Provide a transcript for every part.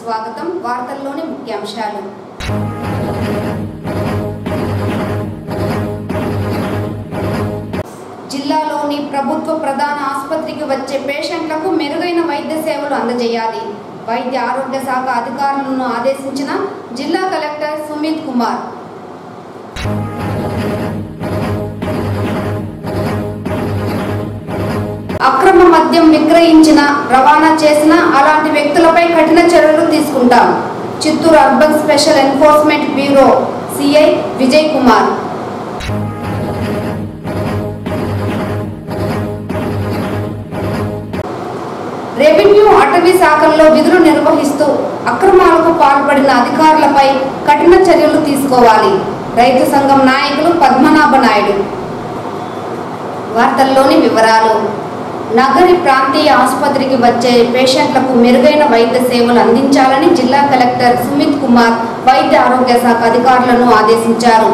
స్వాగతం వార్తల్లోని ముఖ్యాంశాలు జిల్లాలోని ప్రభుత్వ ప్రధాన ఆసుపత్రికి వచ్చే పేషెంట్లకు మెరుగైన వైద్య సేవలు అందజేయాలి వైద్య ఆరోగ్య శాఖ అధికారులను ఆదేశించిన జిల్లా కలెక్టర్ సుమిత్ కుమార్ అక్రమ మద్యం విక్రయించిన రవాణా చేసిన అలాంటి వ్యక్తులపై కఠిన చర్యలు తీసుకుంటాం Chittoor urban special enforcement bureau CI Vijay Kumar revenue అటవీ శాఖల్లో విధులు నిర్వహిస్తూ అక్రమాలకు పాల్పడిన అధికారులపై కఠిన చర్యలు తీసుకోవాలి రైతు సంఘం నాయకులు పద్మనాభ నాయుడు వార్తల్లోని వివరాలు నగరి ప్రాంతీయ ఆసుపత్రికి వచ్చే పేషెంట్లకు మెరుగైన వైద్య సేవలు అందించాలని జిల్లా కలెక్టర్ సుమిత్ కుమార్ వైద్య ఆరోగ్య శాఖ అధికారులను ఆదేశించారు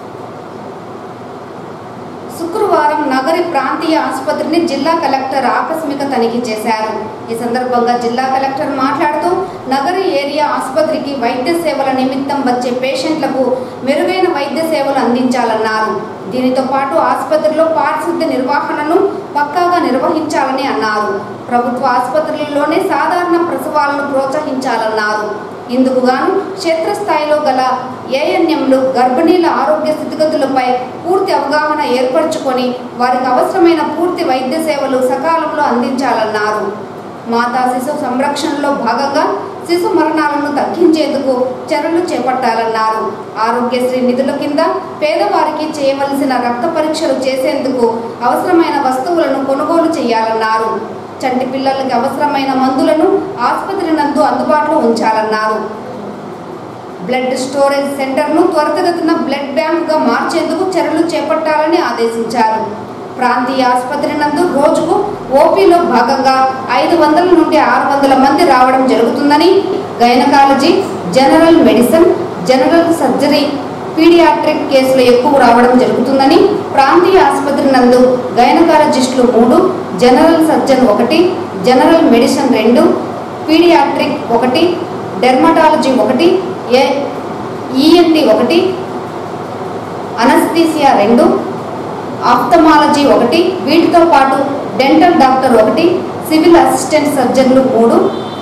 శుక్రవారం నగరి ప్రాంతీయ ఆసుపత్రిని జిల్లా కలెక్టర్ ఆకస్మిక తనిఖీ చేశారు ఈ సందర్భంగా జిల్లా కలెక్టర్ మాట్లాడుతూ నగరి ఏరియా ఆసుపత్రికి వైద్య సేవల నిమిత్తం వచ్చే పేషెంట్లకు మెరుగైన వైద్య సేవలు అందించాలన్నారు దీనితో పాటు ఆసుపత్రిలో పారిశుద్ధ్య నిర్వహణను పక్కాగా నిర్వహించాలని అన్నారు ప్రభుత్వ ఆసుపత్రులలోనే సాధారణ ప్రసవాలను ప్రోత్సహించాలన్నారు ఇందుకు గాను క్షేత్రస్థాయిలో గల ఏఎన్ఎంలు గర్భిణీల ఆరోగ్య స్థితిగతులపై పూర్తి అవగాహన ఏర్పరచుకొని వారికి అవసరమైన పూర్తి వైద్య సేవలు సకాలంలో అందించాలన్నారు మాతా శిశు సంరక్షణలో భాగంగా శిశు మరణాలను తగ్గించేందుకు చర్యలు చేపట్టాలన్నారు ఆరోగ్యశ్రీ నిధుల కింద పేదవారికి చేయవలసిన రక్త పరీక్షలు చేసేందుకు అవసరమైన వస్తువులను కొనుగోలు చేయాలన్నారు చంటి పిల్లలకి అవసరమైన మందులను ఆసుపత్రి నందు అందుబాటులో ఉంచాలన్నారు బ్లడ్ స్టోరేజ్ సెంటర్ను త్వరితగతిన బ్లడ్ బ్యాంక్గా మార్చేందుకు చర్యలు చేపట్టాలని ఆదేశించారు ప్రాంతీయ ఆసుపత్రి నందు రోజుకు ఓపీలో భాగంగా ఐదు వందల నుండి ఆరు వందల మంది రావడం జరుగుతుందని gynaecology general medicine general surgery paediatric కేసులు ఎక్కువ రావడం జరుగుతుందని ప్రాంతీయ ఆసుపత్రి నందు గైనకాలజిస్టులు మూడు జనరల్ సర్జన్ ఒకటి జనరల్ మెడిసిన్ రెండు పీడియాట్రిక్ ఒకటి డెర్మటాలజీ ఒకటి ఏ ఈఎన్టీ ఒకటి అనస్థీసియా రెండు ఆఫ్థమాలజీ ఒకటి వీటితో పాటు డెంటల్ డాక్టర్ ఒకటి సివిల్ అసిస్టెంట్ సర్జన్లు మూడు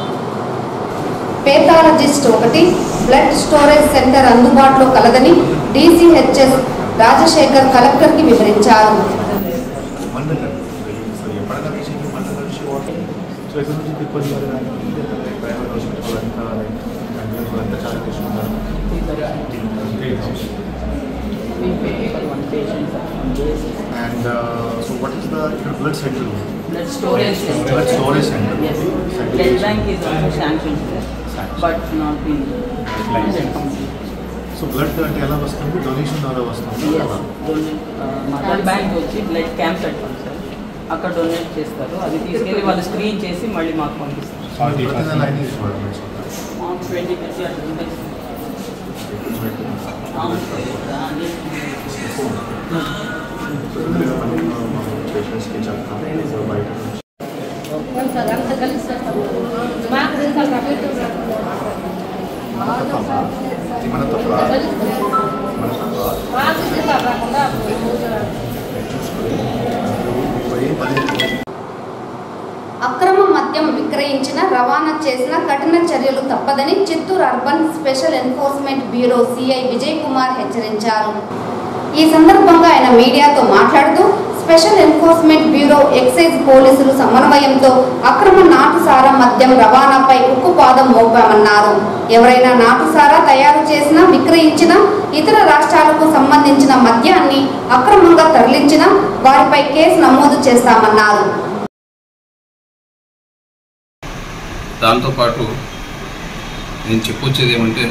పేథాలజిస్ట్ ఒకటి బ్లడ్ స్టోరేజ్ సెంటర్ అందుబాటులో కలదని డీసీహెచ్ఎస్ రాజశేఖర్ కలెక్టర్కి వివరించారు మండలం సో ఎప్పుడైనా విషయం మండలం విషయం సో ఇక్కడ నుంచి తిప్పటి ప్రైవేట్ హాస్పిటల్ అంతా అంబులెన్స్ అంతా చాలా తీసుకుంటారు We pay for one patient for one day. And so what is the ఇక్కడ blood centre Blood storage center. Blood storage center. Yes. Center. Blood bank is also sanctioned there, but not been Licensed. complete. So blood అంటే ఎలా వస్తుంది donation ద్వారా వస్తుంది Yes. Donate, uh, mother bank వచ్చి blood camp పెడతాం sir అక్కడ donate చేస్తారు అది తీసుకెళ్ళి వాళ్ళు స్క్రీన్ చేసి మళ్ళీ మాకు పంపిస్తారు లైన్ తీసుకోవడం మాకు ట్వంటీ థర్టీ అట్లా ఉంటాయి సార్. అవును సార్. అది పేషెంట్స్కి చెప్తాం సో బయట నుంచి మన తప్ప మన తప్ప ఏం పని అక్రమ మద్యం విక్రయించిన రవాణా చేసిన కఠిన చర్యలు తప్పదని Chittoor urban special enforcement bureau CI Vijay Kumar హెచ్చరించారు ఈ సందర్భంగా ఆయన మీడియాతో మాట్లాడుతూ స్పెషల్ ఎన్ఫోర్స్మెంట్ బ్యూరో ఎక్సైజ్ పోలీసులు సమన్వయంతో అక్రమ నాటుసారా మద్యం రవాణాపై ఉక్కుపాదం మోపామన్నారు ఎవరైనా నాటుసారా తయారు చేసిన విక్రయించిన ఇతర రాష్ట్రాలకు సంబంధించిన మద్యాన్ని అక్రమంగా తరలించిన వారిపై కేసు నమోదు చేస్తామన్నారు దాంతోపాటు నేను చెప్పొచ్చేది ఏమంటే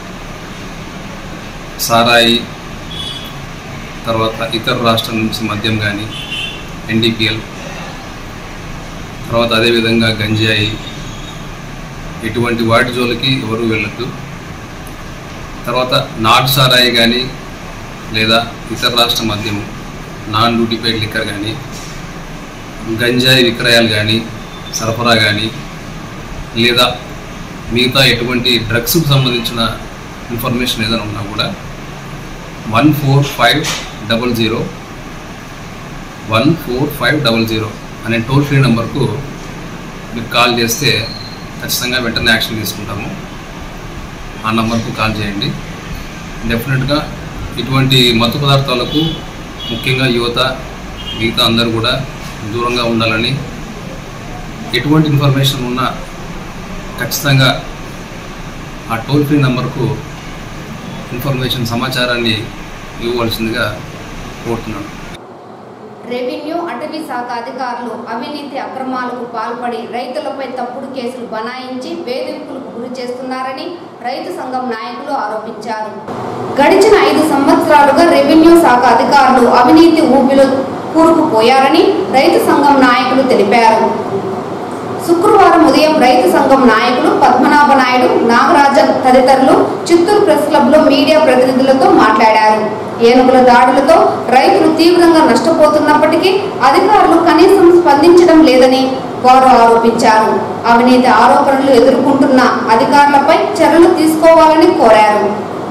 సారాయి తర్వాత ఇతర రాష్ట్రాల నుంచి మద్యం కానీ ఎన్డీపీఎల్ తర్వాత అదేవిధంగా గంజాయి ఇటువంటి వాటి జోలికి ఎవరు వెళ్ళద్దు తర్వాత నాటు సారాయి కానీ లేదా ఇతర రాష్ట్ర మద్యం నాన్ డ్యూటీపైడ్ లిక్కర్ కానీ గంజాయి విక్రయాలు కానీ సరఫరా కానీ లేదా మిగతా ఎటువంటి డ్రగ్స్కి సంబంధించిన ఇన్ఫర్మేషన్ ఏదైనా ఉన్నా కూడా one four five double zero one four five double zero అనే టోల్ ఫ్రీ నెంబర్కు మీరు కాల్ చేస్తే ఖచ్చితంగా వెంటనే యాక్షన్ తీసుకుంటాము ఆ నంబర్కు కాల్ చేయండి డెఫినెట్గా ఇటువంటి మత్తు పదార్థాలకు ముఖ్యంగా యువత మిగతా అందరూ కూడా దూరంగా ఉండాలని ఎటువంటి ఇన్ఫర్మేషన్ ఉన్నా ఖచ్చితంగా ఆ టోల్ ఫ్రీ నెంబర్కు ఇన్ఫర్మేషన్ సమాచారాన్ని ఇవ్వవలసిందిగా కోరుతున్నాను రెవెన్యూ అటవీ శాఖ అధికారులు అవినీతి అక్రమాలకు పాల్పడి రైతులపై తప్పుడు కేసులు బనాయించి వేధింపులకు గురి చేస్తున్నారని రైతు సంఘం నాయకులు ఆరోపించారు గడిచిన ఐదు సంవత్సరాలుగా రెవెన్యూ శాఖ అధికారులు అవినీతి ఊబిలో కూరుకుపోయారని రైతు సంఘం నాయకులు తెలిపారు శుక్రవారం ఉదయం రైతు సంఘం నాయకులు పద్మనాభ నాయుడు నాగరాజన్ తదితరులు చిత్తూరు ప్రెస్ క్లబ్ లో మీడియా ప్రతినిధులతో మాట్లాడారు ఏనుగుల దాడులతో రైతులు తీవ్రంగా నష్టపోతున్నప్పటికీ అధికారులు కనీసం స్పందించడం లేదని వారు ఆరోపించారు అవినీతి ఆరోపణలు ఎదుర్కొంటున్న అధికారులపై చర్యలు తీసుకోవాలని కోరారు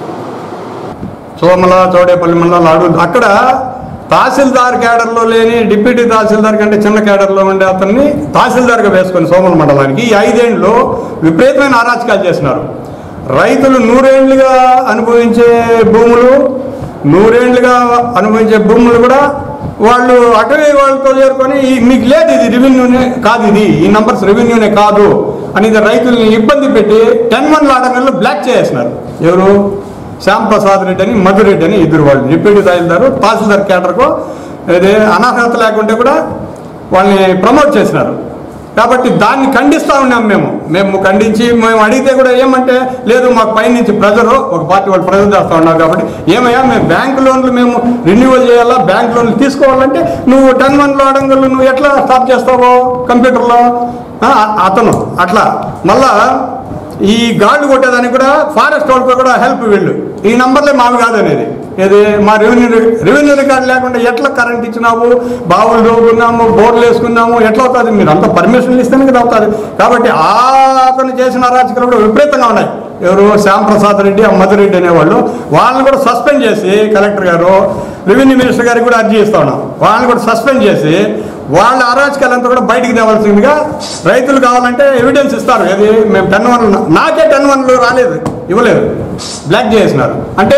సోమల చౌడేపల్లి మండలాలు అడు అక్కడ తహసీల్దార్ క్యాడర్లో లేని డిప్యూటీ తహసీల్దార్ కంటే చిన్న క్యాడర్లో ఉండే అతన్ని తహసీల్దార్గా వేసుకొని సోమల మండలానికి ఈ ఐదేండ్లు విపరీతమైన అరాచకాలు చేసినారు రైతులు నూరేండ్లుగా అనుభవించే భూములు నూరేండ్లుగా అనుభవించే భూములు కూడా వాళ్ళు అటవీ వాళ్ళతో చేరుకొని "ఈ- మీకు లేదు ఇది రెవెన్యూనే కాదు ఇది ఈ నంబర్స్ రెవెన్యూనే కాదు అనేది రైతుల్ని ఇబ్బంది పెట్టి టెన్ వన్ లాటంగల్లో బ్లాక్ చేసేసినారు ఎవరు శ్యామ్ ప్రసాద్ రెడ్డి అని మధు రెడ్డి అని ఇద్దరు వాళ్ళు డిప్యూటీ తహసీల్దారు తహసీల్దార్ క్యాడర్కు అదే అనర్హత లేకుంటే కూడా వాళ్ళని ప్రమోట్ చేసినారు కాబట్టి దాన్ని ఖండిస్తూ ఉన్నాం మేము మేము ఖండించి మేము అడిగితే కూడా ఏమంటే లేదు మాకు పైనుంచి ప్రెజర్ ఒక పార్టీ వాళ్ళు ప్రెజర్ చేస్తూ ఉన్నారు కాబట్టి ఏమయ్యా మేము బ్యాంక్ లోన్లు మేము రెన్యువల్ చేయాలా బ్యాంక్ లోన్లు తీసుకోవాలంటే నువ్వు టెన్ వన్లో అడంగలు నువ్వు ఎట్లా స్టాప్ చేస్తావో కంప్యూటర్లో ఆ, అతను అట్లా మళ్ళా ఈ గాళ్ళు కొట్టేదానికి కూడా ఫారెస్ట్ వాళ్ళకి కూడా హెల్ప్ వీళ్ళు ఈ నంబర్లే మావి కాదనేది ఏది మా రెవెన్యూ రెవెన్యూ రికార్డు లేకుండా ఎట్లా కరెంట్ ఇచ్చినావు బావులు దోగున్నాము బోర్లు వేసుకున్నాము ఎట్లా అవుతుంది మీరు అంత పర్మిషన్లు ఇస్తేనే కదా అవుతుంది కాబట్టి ఆ అతను చేసిన అరాచకాలు కూడా విపరీతంగా ఉన్నాయి ఎవరు శ్యామ్ ప్రసాద్ రెడ్డి ఆ మధురెడ్డి అనేవాళ్ళు వాళ్ళని కూడా సస్పెండ్ చేసి కలెక్టర్ గారు రెవెన్యూ మినిస్టర్ గారికి కూడా అర్జీ ఇస్తా ఉన్నాం వాళ్ళని కూడా సస్పెండ్ చేసి వాళ్ళ అరాచకాలంతా కూడా బయటికి తేవాల్సిందిగా రైతులు కావాలంటే ఎవిడెన్స్ ఇస్తారు ఏది మేము టెన్ వన్లు నాకే టెన్ వన్లు రాలేదు ఇవ్వలేదు బ్లాక్ చేసినారు అంటే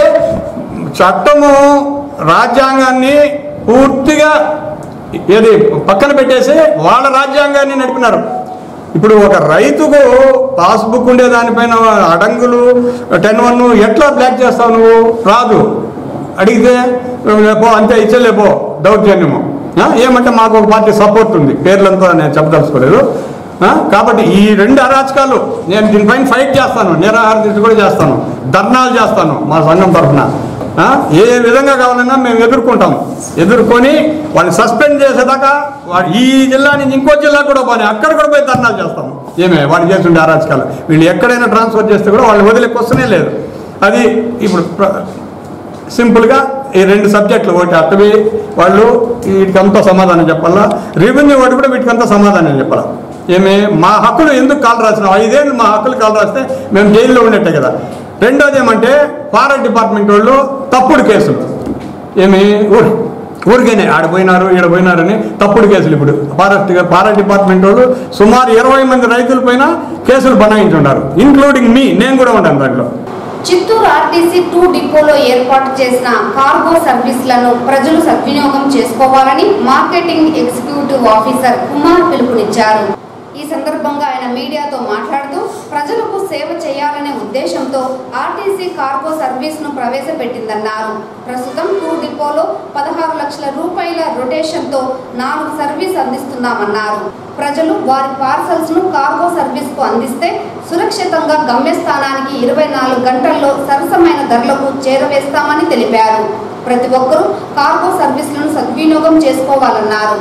చట్టము రాజ్యాంగాన్ని పూర్తిగా ఏది పక్కన పెట్టేసి వాళ్ళ రాజ్యాంగాన్ని నడిపినారు ఇప్పుడు ఒక రైతుకు పాస్బుక్ ఉండే దానిపైన అడంగులు టెన్ వన్ ఎట్లా బ్లాక్ చేస్తావు నువ్వు రాదు అడిగితే పో అంతే ఇచ్చలేపో దౌర్జన్యము ఆ, ఏమంటే మాకు ఒక పార్టీ సపోర్ట్ ఉంది పేర్లంతా నేను చెప్పదలుచుకోలేదు ఆ, కాబట్టి ఈ రెండు అరాచకాలు నేను దీనిపైన ఫైట్ చేస్తాను నిరాహార దీక్ష కూడా చేస్తాను ధర్నాలు చేస్తాను మా సంఘం తరఫున ఆ, ఏ విధంగా కావాలన్నా మేము ఎదుర్కొంటాం ఎదుర్కొని వాళ్ళని సస్పెండ్ చేసేదాకా వాడు ఈ జిల్లా నుంచి ఇంకో జిల్లా కూడా పోనీ అక్కడ కూడా పోయి ధర్నాలు చేస్తాం ఏమే వాడు చేస్తుండే అరాచకాలు వీళ్ళు ఎక్కడైనా ట్రాన్స్ఫర్ చేస్తే కూడా వాళ్ళు వదిలే క్వశ్చనే లేదు అది ఇప్పుడు ప్ర- సింపుల్గా ఈ రెండు సబ్జెక్టులు ఒకటి అటవీ వాళ్ళు వీటికంతా సమాధానం చెప్పాలా రెవెన్యూ వాడు కూడా వీటికంతా సమాధానం చెప్పాలా ఏమి మా హక్కులు ఎందుకు కాలు రాసినాం ఐదేళ్ళు మా హక్కులు కాలు రాస్తే మేము జైల్లో ఉన్నట్టే కదా రెండోది ఏమంటే ఫారెస్ట్ డిపార్ట్మెంట్ వాళ్ళు తప్పుడు కేసులు ఏమి ఊరు ఊరికేనే ఆడ పోయినారు ఈడ పోయినారని తప్పుడు కేసులు ఇప్పుడు ఫారెస్ట్ ఫారెస్ట్ డిపార్ట్మెంట్ వాళ్ళు సుమారు ఇరవై మంది రైతుల పైన కేసులు బనాయించున్నారు ఇంక్లూడింగ్ మీ నేను కూడా ఉన్నాను దాంట్లో చిత్తూరు ఆర్టీసీ టూ డిపోలో ఏర్పాటు చేసిన కార్గో సర్వీసులను ప్రజలు సద్వినియోగం చేసుకోవాలని మార్కెటింగ్ ఎగ్జిక్యూటివ్ ఆఫీసర్ కుమార్ పిలుపునిచ్చారు ఈ సందర్భంగా ఆయన మీడియాతో మాట్లాడుతూ ప్రజలకు సేవ చేయాలనే ఉద్దేశంతో ఆర్టీసీ కార్గో సర్వీస్ను ప్రవేశపెట్టిందన్నారు ప్రస్తుతం టూ డిపోలో పదహారు లక్షల రూపాయల రొటేషన్తో నాలుగు సర్వీస్ అందిస్తున్నామన్నారు ప్రజలు వారి పార్సల్స్ ను కార్గో సర్వీస్ కు అందిస్తే సురక్షితంగా గమ్యస్థానానికి ఇరవై నాలుగు గంటల్లో సరసమైన ధరలకు చేరవేస్తామని తెలిపారు ప్రతి ఒక్కరూ కార్గో సర్వీసులను సద్వినియోగం చేసుకోవాలన్నారు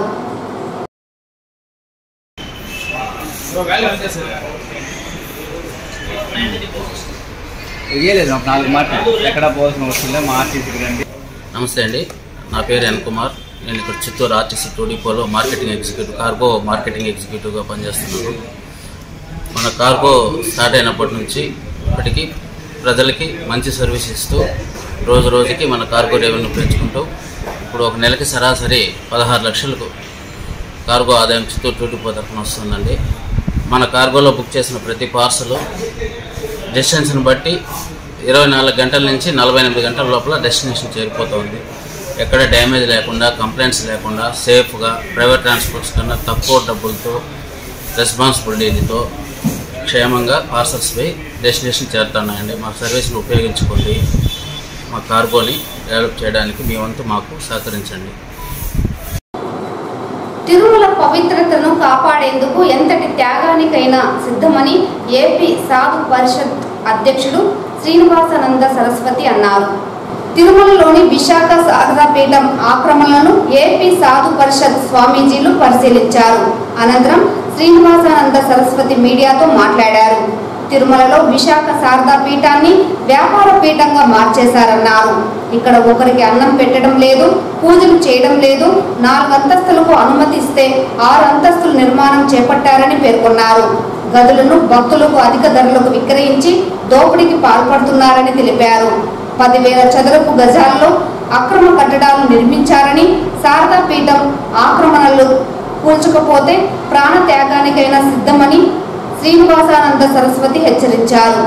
ఇయ్యలేదు ఒక నాలుగు మాటలు ఎక్కడ పోవాల్సిన అవసరం లేదు మా ఆర్టీసీకి రండి నమస్తే అండి నా పేరు ఎన్ కుమార్ నేను ఇక్కడ చిత్తూరు ఆర్టీసీ టూ డిపోలో మార్కెటింగ్ ఎగ్జిక్యూటివ్ కార్గో మార్కెటింగ్ ఎగ్జిక్యూటివ్గా పనిచేస్తున్నాను మన కార్గో స్టార్ట్ అయినప్పటి నుంచి ఇప్పటికీ ప్రజలకి మంచి సర్వీస్ ఇస్తూ రోజు రోజుకి మన కార్గో రెవెన్యూ పెంచుకుంటూ ఇప్పుడు ఒక నెలకి సరాసరి పదహారు లక్షలకు కార్గో ఆదాయం చిత్తూరు టూటిపో తరఫున వస్తుందండి మన కార్గోలో బుక్ చేసిన ప్రతి పార్సల్ డిస్టెన్స్ని బట్టి ఇరవై నాలుగు గంటల నుంచి నలభై ఎనిమిది గంటల లోపల డెస్టినేషన్ చేరిపోతుంది ఎక్కడ డ్యామేజ్ లేకుండా కంప్లైంట్స్ లేకుండా సేఫ్గా ప్రైవేట్ ట్రాన్స్పోర్ట్స్ కన్నా తక్కువ డబ్బులతో రెస్పాన్సిబిలిటీతో క్షేమంగా పార్సల్స్ పోయి డెస్టినేషన్ చేరుతున్నాయండి మా సర్వీస్ని ఉపయోగించుకోండి మా కార్గోని డెవలప్ చేయడానికి మీ వంతు మాకు సహకరించండి తిరుమల పవిత్రతను కాపాడేందుకు ఎంతటి త్యాగానికైనా సిద్ధమని ఏపీ సాధు పరిషత్ అధ్యక్షుడు శ్రీనివాసానంద సరస్వతి అన్నారు తిరుమలలోని విశాఖ శారదాపీఠం ఆక్రమణలను ఏపీ సాధు పరిషత్ స్వామీజీలు పరిశీలించారు అనంతరం శ్రీనివాసానంద సరస్వతి మీడియాతో మాట్లాడారు తిరుమలలో విశాఖ శారదా పీఠాన్ని వ్యాపార పీఠంగా మార్చేశారన్నారు ఇక్కడ ఒకరికి అన్నం పెట్టడం లేదు పూజలు చేయడం లేదు నాలుగు అంతస్తులకు అనుమతిస్తే ఆరు అంతస్తుల నిర్మాణం చేపట్టారని పేర్కొన్నారు గదులను భక్తులకు అధిక ధరలకు విక్రయించి దోపిడీకి పాల్పడుతున్నారని తెలిపారు పదివేల చదరపు గజాల్లో అక్రమ కట్టడాలు నిర్మించారని శారదా పీఠం ఆక్రమణలు కూల్చకపోతే ప్రాణ త్యాగానికైనా సిద్ధమని శ్రీనివాసానంద సరస్వతి హెచ్చరించారు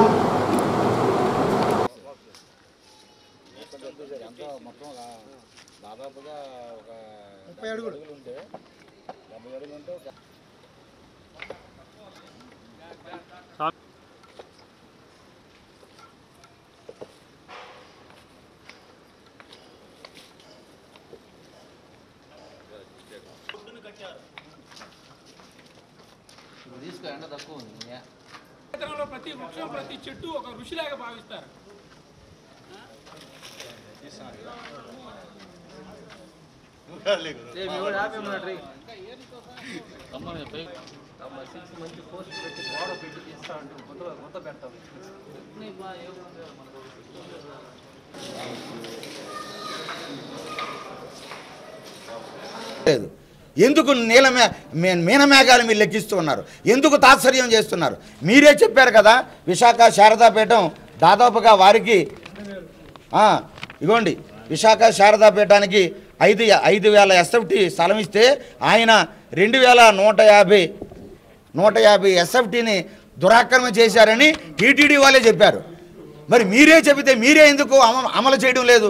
క్షేత్రంలో ప్రతి వృక్షం ప్రతి చెట్టు ఒక ఋషిలాగా భావిస్తారు లేదు ఎందుకు నీలమే మే- మీనమేఘాలు మీరు లెక్కిస్తూ ఉన్నారు ఎందుకు తాత్సర్యం చేస్తున్నారు మీరే చెప్పారు కదా విశాఖ శారదాపీఠం దాదాపుగా వారికి ఆ, ఇగోండి విశాఖ శారదాపీఠానికి ఐదు ఐదు వేల ఎస్ఎఫ్టీ స్థలం ఇస్తే ఆయన రెండు వేల నూట యాభై నూట యాభై ఎస్ఎఫ్టీని దురాక్రమణ చేశారని టీటీడీ వాళ్ళే చెప్పారు మరి మీరే చెబితే మీరే ఎందుకు అమ- అమలు చేయడం లేదు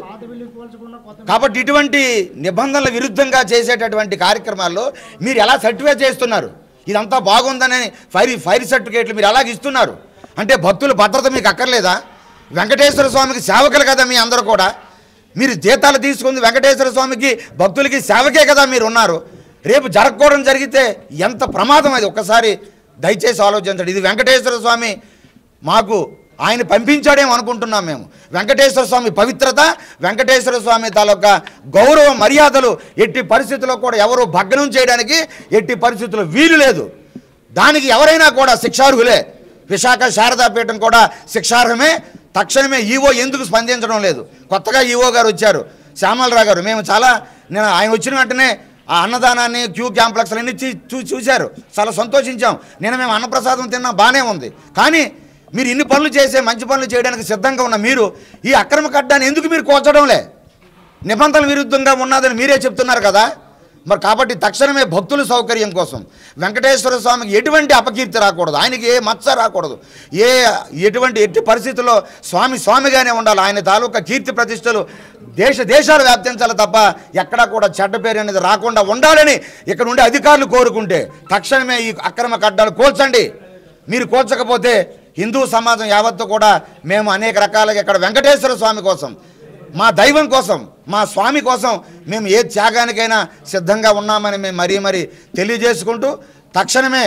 కాబట్టి ఇటువంటి నిబంధనల విరుద్ధంగా చేసేటటువంటి కార్యక్రమాల్లో మీరు ఎలా సర్టిఫై చేస్తున్నారు ఇదంతా బాగుందని ఫైర్ ఫైర్ సర్టిఫికేట్లు మీరు ఎలాగ ఇస్తున్నారు అంటే భక్తుల భద్రత మీకు అక్కర్లేదా వెంకటేశ్వర స్వామికి సేవకులు కదా మీ అందరూ కూడా మీరు జీతాలు తీసుకుంది వెంకటేశ్వర స్వామికి భక్తులకి సేవకే కదా మీరు ఉన్నారు రేపు జరగకూడదు జరిగితే ఎంత ప్రమాదం అది ఒక్కసారి దయచేసి ఆలోచించండి ఇది వెంకటేశ్వర స్వామి మాకు ఆయన పంపించాడేమో అనుకుంటున్నాం మేము వెంకటేశ్వర స్వామి పవిత్రత వెంకటేశ్వర స్వామి తాలూకా గౌరవ మర్యాదలు ఎట్టి పరిస్థితుల్లో కూడా ఎవరు భగ్నం చేయడానికి ఎట్టి పరిస్థితుల్లో వీలు లేదు దానికి ఎవరైనా కూడా శిక్షార్హులే విశాఖ శారదాపీఠం కూడా శిక్షార్హమే తక్షణమే ఈవో ఎందుకు స్పందించడం లేదు కొత్తగా ఈవో గారు వచ్చారు శ్యామలరావు గారు మేము చాలా నేను ఆయన వచ్చిన వెంటనే ఆ అన్నదానాన్ని క్యూ క్యాంప్లెక్స్లు అన్ని చూ చూ- చూశారు చాలా సంతోషించాం నేను మేము అన్నప్రసాదం తిన్నాం బాగానే ఉంది కానీ మీరు ఇన్ని పనులు చేసే మంచి పనులు చేయడానికి సిద్ధంగా ఉన్న మీరు ఈ అక్రమ కడ్డాన్ని ఎందుకు మీరు కోల్చడంలే నిబంధనల విరుద్ధంగా ఉన్నదని మీరే చెప్తున్నారు కదా మరి కాబట్టి తక్షణమే భక్తుల సౌకర్యం కోసం వెంకటేశ్వర స్వామికి ఎటువంటి అపకీర్తి రాకూడదు ఆయనకి ఏ మచ్చ రాకూడదు ఏ ఎటువంటి ఎట్టి పరిస్థితుల్లో స్వామి స్వామిగానే ఉండాలి ఆయన తాలూకా కీర్తి ప్రతిష్టలు దేశ దేశాలు వ్యాప్తించాలి తప్ప ఎక్కడా కూడా చెడ్డ పేరు అనేది రాకుండా ఉండాలని ఇక్కడ ఉండే అధికారులు కోరుకుంటే తక్షణమే ఈ అక్రమ కడ్డాలు కోల్చండి మీరు కోల్చకపోతే హిందూ సమాజం యావత్తు కూడా మేము అనేక రకాలుగా ఇక్కడ వెంకటేశ్వర స్వామి కోసం మా దైవం కోసం మా స్వామి కోసం మేము ఏ త్యాగానికైనా సిద్ధంగా ఉన్నామని మేము మరీ మరీ తెలియజేసుకుంటూ తక్షణమే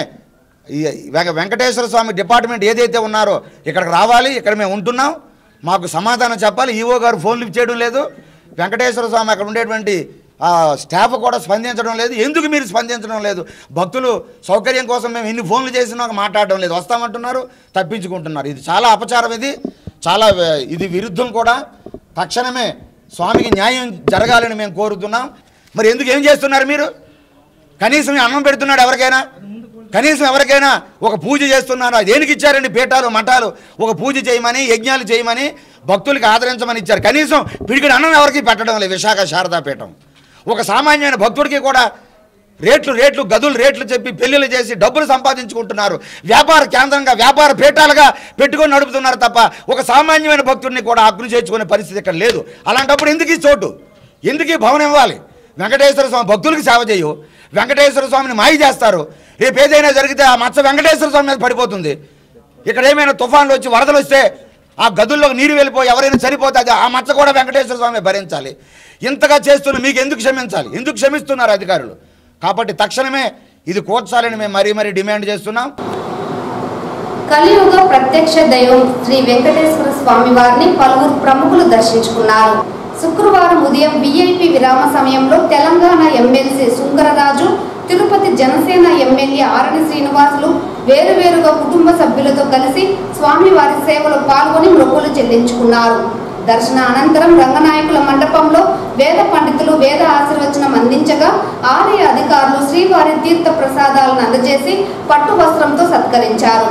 ఈ వెంక- వెంకటేశ్వర స్వామి డిపార్ట్మెంట్ ఏదైతే ఉన్నారో ఇక్కడికి రావాలి ఇక్కడ మేము ఉంటున్నాం మాకు సమాధానం చెప్పాలి ఈవో గారు ఫోన్ లిఫ్ట్ చేయడం లేదు వెంకటేశ్వర స్వామి అక్కడ ఉండేటువంటి ఆ, స్టాఫ్ కూడా స్పందించడం లేదు ఎందుకు మీరు స్పందించడం లేదు భక్తులు సౌకర్యం కోసం మేము ఇన్ని ఫోన్లు చేసినా మాట్లాడడం లేదు వస్తామంటున్నారు తప్పించుకుంటున్నారు ఇది చాలా అపచారం ఇది చాలా వే- ఇది విరుద్ధం కూడా తక్షణమే స్వామికి న్యాయం జరగాలని మేము కోరుతున్నాం మరి ఎందుకు ఏం చేస్తున్నారు మీరు కనీసం ఈ అన్నం పెడుతున్నాడు ఎవరికైనా కనీసం ఎవరికైనా ఒక పూజ చేస్తున్నారు దేనికి ఇచ్చారండి పీఠాలు మఠాలు ఒక పూజ చేయమని యజ్ఞాలు చేయమని భక్తులకి ఆదరించమని ఇచ్చారు కనీసం పిడికిడి అన్నం ఎవరికి పెట్టడం లేదు విశాఖ శారదా పీఠం ఒక సామాన్యమైన భక్తుడికి కూడా రేట్లు రేట్లు గదులు రేట్లు చెప్పి పెళ్లిళ్ళు చేసి డబ్బులు సంపాదించుకుంటున్నారు వ్యాపార కేంద్రంగా వ్యాపార పీఠాలుగా పెట్టుకొని నడుపుతున్నారు తప్ప ఒక సామాన్యమైన భక్తుడిని కూడా అగ్ని చేర్చుకునే పరిస్థితి ఇక్కడ లేదు అలాంటప్పుడు ఎందుకు ఈ చోటు ఎందుకు ఈ భవనం ఇవ్వాలి వెంకటేశ్వర స్వామి భక్తులకు సేవ చేయు వెంకటేశ్వర స్వామిని మాయ చేస్తారు రేపు ఏదైనా జరిగితే ఆ మచ్చ వెంకటేశ్వర స్వామి మీద పడిపోతుంది ఇక్కడ ఏమైనా తుఫాన్లు వచ్చి వరదలు వస్తే ఆ గదుల్లోకి నీరు వెళ్ళిపోయి ఎవరైనా చనిపోతే అది ఆ మచ్చ కూడా వెంకటేశ్వర స్వామి భరించాలి ఇంతగా చేస్తున్న మీకు ఎందుకు క్షమించాలి ఎందుకు క్షమిస్తున్నారు అధికారులు కాబట్టి తక్షణమే ఇది కూర్చాలని మేము మరీ మరీ డిమాండ్ చేస్తున్నాం కలియుగ ప్రత్యక్ష దైవం శ్రీ వెంకటేశ్వర స్వామి వారిని పలువురు ప్రముఖులు దర్శించుకున్నారు శుక్రవారం ఉదయం విఐపి విరామ సమయంలో తెలంగాణ ఎమ్మెల్సీ సుంకరరాజు తిరుపతి జనసేన ఎమ్మెల్యే ఆరణి శ్రీనివాసులు వేరువేరుగా కుటుంబ సభ్యులతో కలిసి స్వామివారి సేవలో పాల్గొని మొక్కులు చెల్లించుకున్నారు దర్శన అనంతరం రంగనాయకుల మండపంలో వేద పండితులు వేద ఆశీర్వచనం అందించగా ఆలయ అధికారులు శ్రీవారి తీర్థ ప్రసాదాలను అందజేసి పట్టు వస్త్రంతో సత్కరించారు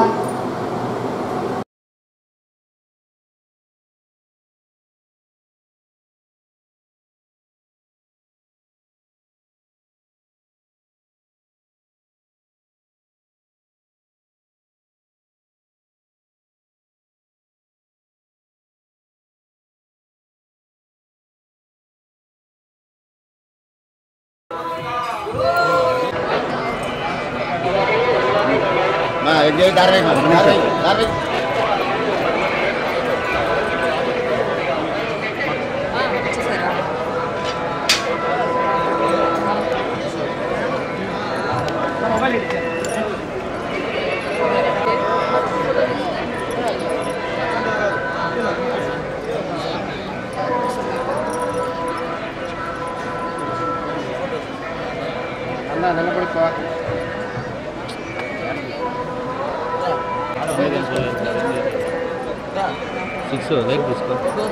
సిక్స్ లైక్ తీసుకో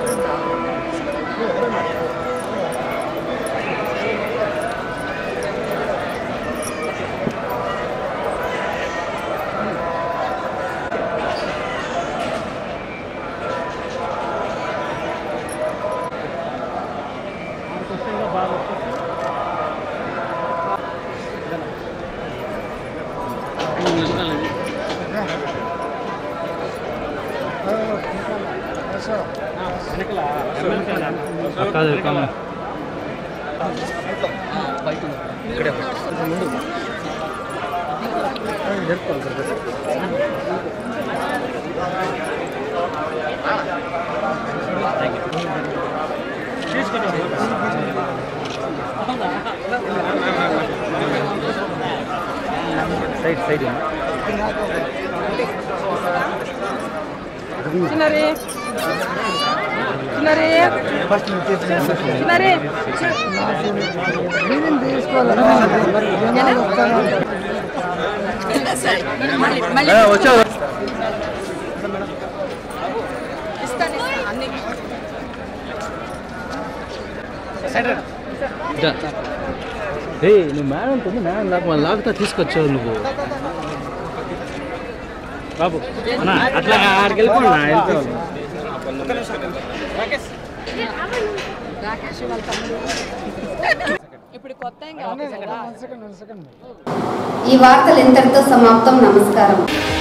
కాదు కాదు సైడ్ సైడ్ చిన్నరి చిన్నరి చిన్నరి వచ్చా ఇస్తాను అన్ని ఏ నువ్వు మేడం ఉంది మేడం నాకు మళ్ళీ లాగుతా తీసుకొచ్చావు నువ్వు బాబు అన్న అట్లా ఆడికి వెళ్ళిపోండి వెళ్ళిపోవాలి రాకేష్ వాళ్ళ తమ్ముడు ఇప్పుడు కొత్త ఏం కాదు కదా ఈ వార్తలు ఇంతటితో సమాప్తం నమస్కారం